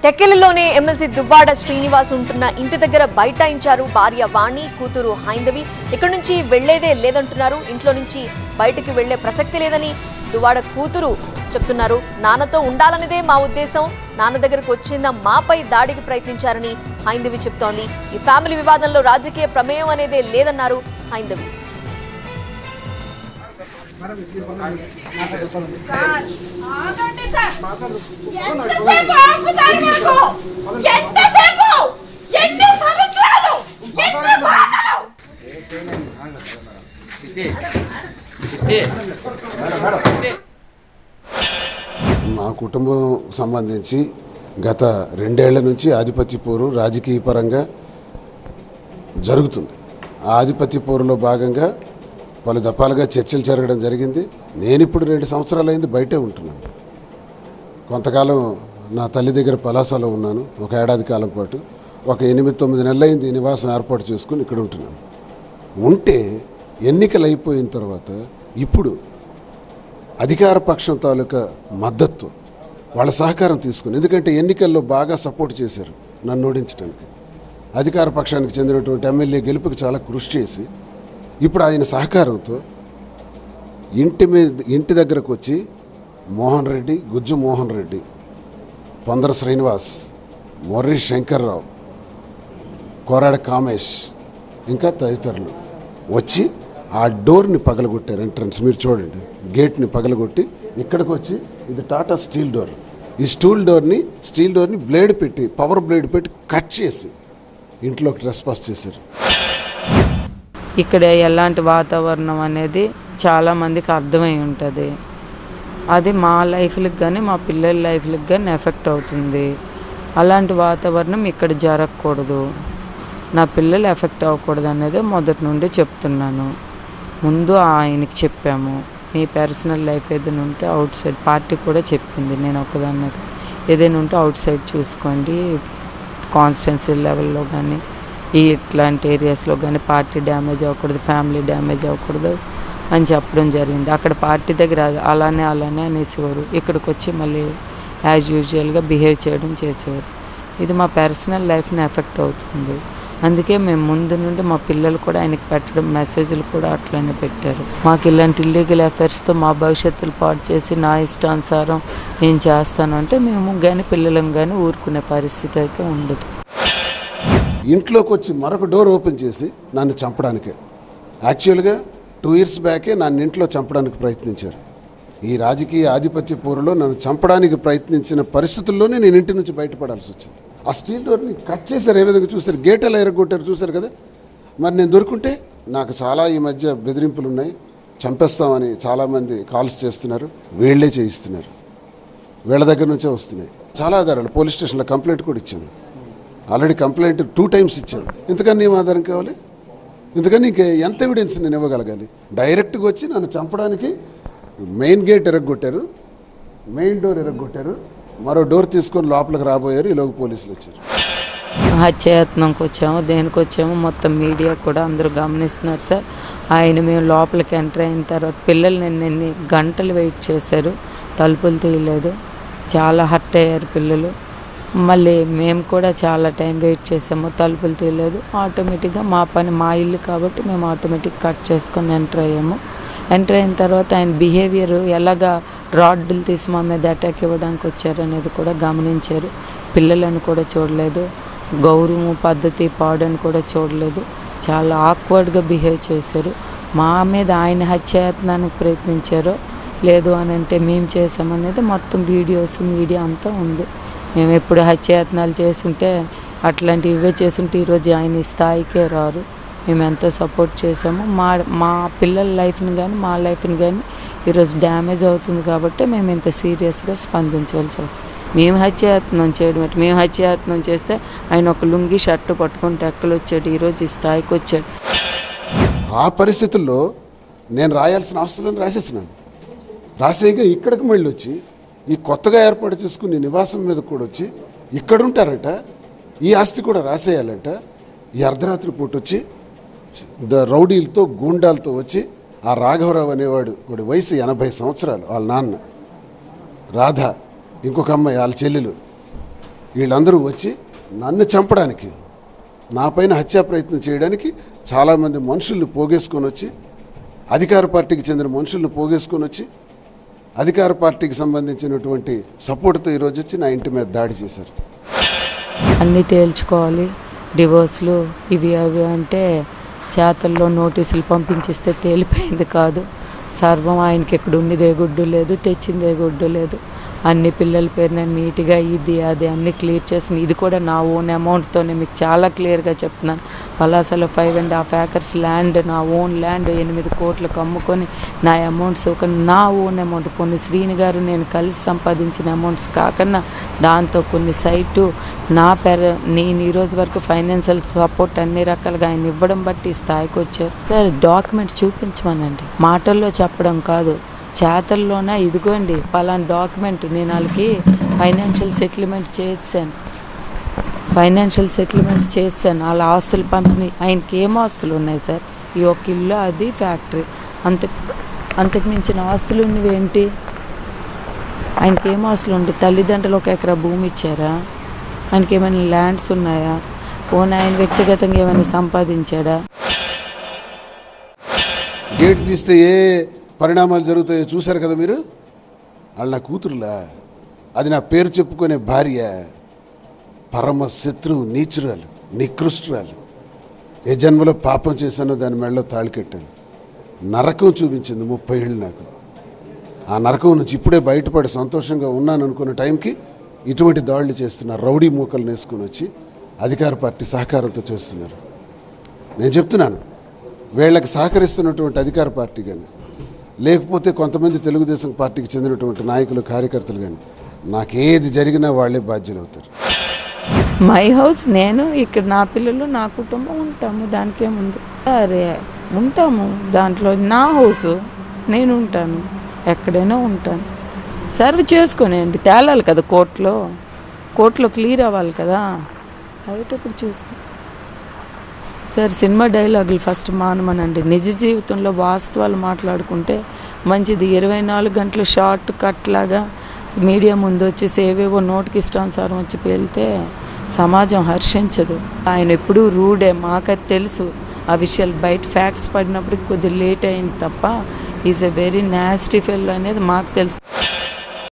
టెక్కెలలోనే MLC Duvvada Srinivas ఉంటున్న ఇంటి దగ్గర బైఠాయించారు భార్య వాణి కూతురు హైందవి ఇక్కడి నుంచి వెళ్లేదే లేదంటున్నారు ఇంట్లో నుంచి బయటికి వెళ్లే ప్రసక్తి లేదని దువ్వాడ కూతురు చెప్తున్నారు నాన్నతో ఉండాలనేదే మా ఉద్దేశం నాన్న దగ్గరకు వచ్చిన మాపై దాడికి ప్రయత్నించారని హైందవి చెప్తోంది ఈ ఫ్యామిలీ వివాదంలో రాజకీయ ప్రమేయం అనేదే లేదన్నారు హైందవి ఆగండి సార్ ఎంతసేపు ఆపుతారు మాకు ఎంతసేపు ఎన్ని సంవత్సరాలు ఎన్ని బాధలు మా కుటుంబం సంబంధించి గత రెండేళ్ల నుంచి ఆధిపత్య పోరు రాజకీయ పరంగా జరుగుతుంది ఆ ఆధిపత్య పోరులో భాగంగా పలు దఫాలుగా చర్చలు జరగడం జరిగింది నేను ఇప్పుడు రెండు సంవత్సరాలు అయింది బయటే ఉంటున్నాను కొంతకాలం నా తల్లి దగ్గర పలాసలో ఉన్నాను ఒక ఏడాది కాలం పాటు ఒక ఎనిమిది తొమ్మిది నెలలు అయింది ఈ నివాసం ఏర్పాటు చేసుకుని ఇక్కడ ఉంటున్నాను ఉంటే ఎన్నికలు అయిపోయిన తర్వాత ఇప్పుడు అధికార పక్షం తాలూకా మద్దతు వాళ్ళ సహకారం తీసుకుని ఎందుకంటే ఎన్నికల్లో బాగా సపోర్ట్ చేశారు నన్ను ఓడించడానికి అధికార పక్షానికి చెందినటువంటి ఎమ్మెల్యే గెలుపుకి చాలా కృషి చేసి ఇప్పుడు ఆయన సహకారంతో ఇంటి మీద ఇంటి దగ్గరకు వచ్చి మోహన్ రెడ్డి గుజ్జు మోహన్ రెడ్డి పొందర శ్రీనివాస్ మొర్రి శంకర్రావు కోరాడ కామేష్ ఇంకా తదితరులు వచ్చి ఆ డోర్ని పగలగొట్టారు ఎంట్రన్స్ మీరు చూడండి గేట్ని పగలగొట్టి ఇక్కడికి వచ్చి ఇది టాటా స్టీల్ డోర్ ఈ స్టూల్ డోర్ని స్టీల్ డోర్ని బ్లేడ్ పెట్టి పవర్ బ్లేడ్ పెట్టి కట్ చేసి ఇంట్లోకి ట్రెస్పాస్ చేశారు ఇక్కడ ఎలాంటి వాతావరణం అనేది చాలా మందికి అర్థమై ఉంటుంది అది మా లైఫ్లకు కానీ మా పిల్లల లైఫ్లకు కానీ ఎఫెక్ట్ అవుతుంది అలాంటి వాతావరణం ఇక్కడ జరగకూడదు నా పిల్లలు ఎఫెక్ట్ అవ్వకూడదు అనేది మొదటి నుండి చెప్తున్నాను ముందు ఆయనకి చెప్పాము మీ పర్సనల్ లైఫ్ ఏదైనా ఉంటే అవుట్ సైడ్ పార్టీ కూడా చెప్పింది నేను ఒకదాన్ని కాదు. ఏదైనా ఉంటే అవుట్ సైడ్ చూసుకోండి కాన్స్టెన్సీ లెవెల్లో కానీ ఈ ఇట్లాంటి ఏరియాస్లో కానీ పార్టీ డ్యామేజ్ అవ్వకూడదు ఫ్యామిలీ డ్యామేజ్ అవ్వకూడదు అని చెప్పడం జరిగింది అక్కడ పార్టీ దగ్గర అలానే అలానే అనేసేవారు ఇక్కడికి వచ్చి మళ్ళీ యాజ్ యూజువల్గా బిహేవ్ చేయడం చేసేవారు ఇది మా పర్సనల్ లైఫ్ని ఎఫెక్ట్ అవుతుంది అందుకే మేము ముందు నుండి మా పిల్లలు కూడా ఆయనకి పెట్టడం మెసేజ్లు కూడా అట్లనే పెట్టారు మాకు ఇలాంటి ఇల్లీగల్ అఫైర్స్తో మా భవిష్యత్తులు పాటు చేసి నా ఇష్టానుసారం నేను చేస్తాను అంటే మేము కానీ పిల్లలం కానీ ఊరుకునే పరిస్థితి అయితే ఉండదు ఇంట్లోకి వచ్చి మరొక డోర్ ఓపెన్ చేసి నన్ను చంపడానికే యాక్చువల్గా టూ ఇయర్స్ బ్యాకే నన్ను ఇంట్లో చంపడానికి ప్రయత్నించారు ఈ రాజకీయ ఆధిపత్య పోరులో నన్ను చంపడానికి ప్రయత్నించిన పరిస్థితుల్లోనే నేను ఇంటి నుంచి బయటపడాల్సి వచ్చింది ఆ స్టీల్ డోర్ని కట్ చేశారు ఏ విధంగా చూశారు గేట్ ఎలా ఎరగొట్టారు చూశారు కదా మరి నేను దొరుకుంటే నాకు చాలా ఈ మధ్య బెదిరింపులు ఉన్నాయి చంపేస్తామని చాలామంది కాల్స్ చేస్తున్నారు వీళ్ళే చేయిస్తున్నారు వీళ్ళ దగ్గర నుంచే వస్తున్నాయి చాలా ఆధారాలు పోలీస్ స్టేషన్లో కంప్లైంట్ కూడా ఇచ్చాను ఆల్రెడీ కంప్లైంట్ టూ టైమ్స్ ఇచ్చాను ఇంతకన్నా ఏం ఆధారం కావాలి ఇంతకని ఇంక ఎంత ఎవిడెన్స్ నేను ఇవ్వగలగాలి డైరెక్ట్గా వచ్చి నన్ను చంపడానికి మెయిన్ గేట్ ఎరగొట్టారు మెయిన్ డోర్ ఎరగొట్టారు మరో డోర్ తీసుకొని లోపలికి రాబోయారు ఈలోపు పోలీసులు వచ్చారు హత్యాయత్నంకి వచ్చాము దేనికి వచ్చాము మొత్తం మీడియా కూడా అందరూ గమనిస్తున్నారు సార్ ఆయన మేము లోపలికి ఎంటర్ అయిన తర్వాత పిల్లలు నిన్న ఎన్ని గంటలు వెయిట్ చేశారు తలుపులు తీయలేదు చాలా హర్ట్ అయ్యారు పిల్లలు మళ్ళీ మేము కూడా చాలా టైం వెయిట్ చేసాము తలుపులు తీయలేదు ఆటోమేటిక్గా మా పని మా ఇల్లు కాబట్టి మేము ఆటోమేటిక్ కట్ చేసుకొని ఎంటర్ అయ్యాము ఎంటర్ అయిన తర్వాత ఆయన బిహేవియర్ ఎలాగా రాడ్డులు తీసి మా మీద అటాక్ ఇవ్వడానికి వచ్చారనేది కూడా గమనించారు పిల్లలను కూడా చూడలేదు గౌరవం పద్ధతి పాడని కూడా చూడలేదు చాలా ఆక్వర్డ్గా బిహేవ్ చేశారు మా మీద ఆయన హత్యాయత్నానికి ప్రయత్నించారో లేదు అని అంటే మేము చేసామనేది మొత్తం వీడియోస్ మీడియా అంతా ఉంది మేము ఎప్పుడు హత్యాయత్నాలు చేస్తుంటే అట్లాంటివి ఇవే చేస్తుంటే ఈరోజు ఆయన ఈ స్థాయికే రారు మేము ఎంతో సపోర్ట్ చేసాము మా మా పిల్లల లైఫ్ని కానీ మా లైఫ్ని కానీ ఈరోజు డ్యామేజ్ అవుతుంది కాబట్టి మేము ఇంత సీరియస్గా స్పందించవలసి వస్తుంది మేము హత్యాయత్నం చేయడం అంటే మేము హత్యాయత్నం చేస్తే ఆయన ఒక లుంగి షర్టు పట్టుకుంటే ఎక్కలు వచ్చాడు ఈరోజు ఈ స్థాయికి వచ్చాడు ఆ పరిస్థితుల్లో నేను రాయాల్సిన అవసరం రాసేసినాను రాసేయగా ఇక్కడికి మళ్ళీ వచ్చి ఈ కొత్తగా ఏర్పాటు చేసుకుని నివాసం మీద కూడా వచ్చి ఇక్కడ ఉంటారంట ఈ ఆస్తి కూడా రాసేయాలంట ఈ అర్ధరాత్రి పూట వచ్చి ద రౌడీలతో గూండాలతో వచ్చి ఆ రాఘవరావు అనేవాడు వాడి వయసు ఎనభై సంవత్సరాలు వాళ్ళ నాన్న రాధ ఇంకొక అమ్మాయి వాళ్ళ చెల్లెలు వీళ్ళందరూ వచ్చి నన్ను చంపడానికి నా పైన హత్యా ప్రయత్నం చేయడానికి చాలామంది మనుషుల్ని పోగేసుకొని వచ్చి అధికార పార్టీకి చెందిన మనుషుల్ని పోగేసుకొని వచ్చి అధికార పార్టీకి సంబంధించినటువంటి సపోర్ట్తో ఈరోజు వచ్చి నా ఇంటి మీద దాడి చేశారు అన్నీ తేల్చుకోవాలి డివోర్స్లు ఇవి అవి అంటే చేతల్లో నోటీసులు పంపించిస్తే తేలిపోయింది కాదు సర్వం ఆయనకి ఎక్కడ ఉన్నదే గుడ్డు లేదు తెచ్చిందే గుడ్డు లేదు అన్ని పిల్లల పేరున నీట్గా ఇది అది అన్ని క్లియర్ చేసిన ఇది కూడా నా ఓన్ అమౌంట్తోనే మీకు చాలా క్లియర్గా చెప్తున్నాను పలాసలో five and half acres land నా ఓన్ ల్యాండ్ ఎనిమిది కోట్లకు అమ్ముకొని నా అమౌంట్స్ ఒక నా ఓన్ అమౌంట్ కొన్ని శ్రీని గారు నేను కలిసి సంపాదించిన అమౌంట్స్ కాకుండా దాంతో కొన్ని సైటు నా పెర నేను ఈ రోజు వరకు ఫైనాన్షియల్ సపోర్ట్ అన్ని రకాలుగా ఆయన ఇవ్వడం బట్టి ఈ స్థాయికి వచ్చారు సార్ డాక్యుమెంట్ చూపించమనండి మాటల్లో చెప్పడం కాదు చేతల్లోన ఇదిగోండి పలానా డాక్యుమెంట్ నేను వాళ్ళకి ఫైనాన్షియల్ సెటిల్మెంట్ చేశాను ఫైనాన్షియల్ సెటిల్మెంట్ చేశాను వాళ్ళ ఆస్తులు పంపిణీ ఆయనకి ఏం ఆస్తులు ఉన్నాయి సార్ ఈ ఒక ఇల్లు అది ఫ్యాక్టరీ అంత అంతకు మించిన ఆస్తులు ఉన్నవి ఏంటి ఆయనకి ఏం ఆస్తులు ఉంటాయి తల్లిదండ్రులు ఒక ఎకరా భూమి ఇచ్చారా ఆయనకి ఏమైనా ల్యాండ్స్ ఉన్నాయా ఓన్ ఆయన వ్యక్తిగతంగా ఏమైనా సంపాదించాడా గేట్ తీస్తే ఏ పరిణామాలు జరుగుతాయో చూశారు కదా మీరు వాళ్ళ నా కూతురులా అది నా పేరు చెప్పుకునే భార్య పరమ శత్రువు నీచురాలు నికృష్టురాలు ఏ జన్మలో పాపం చేశానో దాని మెడలో తాళి కట్టాను నరకం చూపించింది ముప్పై ఏళ్ళు నాకు ఆ నరకం నుంచి ఇప్పుడే బయటపడి సంతోషంగా ఉన్నాను అనుకున్న టైంకి ఇటువంటి దాడులు చేస్తున్నారు రౌడీ మూకలు వేసుకుని వచ్చి అధికార పార్టీ సహకారంతో చేస్తున్నారు నేను చెప్తున్నాను వీళ్ళకి సహకరిస్తున్నటువంటి అధికార పార్టీ కానీ లేకపోతే కొంతమంది తెలుగుదేశం పార్టీకి చెందినటువంటి నాయకులు కార్యకర్తలు కానీ నాకేది జరిగినా వాళ్ళే బాధ్యులు అవుతారు మై హౌస్ నేను ఇక్కడ నా పిల్లలు నా కుటుంబం ఉంటాము దానికేముంది అరే ఉంటాము దాంట్లో నా హౌస్ నేను ఉంటాను ఎక్కడైనా ఉంటాను సర్వ్ చేసుకునేయండి తేలాలి కదా కోర్టులో కోర్టులో క్లియర్ అవ్వాలి కదా అయ్యేటప్పుడు చూసుకో సార్ సినిమా డైలాగులు ఫస్ట్ మానమనండి నిజ జీవితంలో వాస్తవాలు మాట్లాడుకుంటే మంచిది ఇరవై నాలుగు గంటలు షార్ట్ కట్ లాగా మీడియా ముందు వచ్చేసి ఏవేవో నోటికి ఇష్టానుసారం వచ్చి పేలితే సమాజం హర్షించదు ఆయన ఎప్పుడూ రూడే మాకది తెలుసు ఆ విషయాలు బయట ఫ్యాక్ట్స్ పడినప్పుడు కొద్దిగా లేట్ అయింది తప్ప is a very nasty fell అనేది మాకు తెలుసు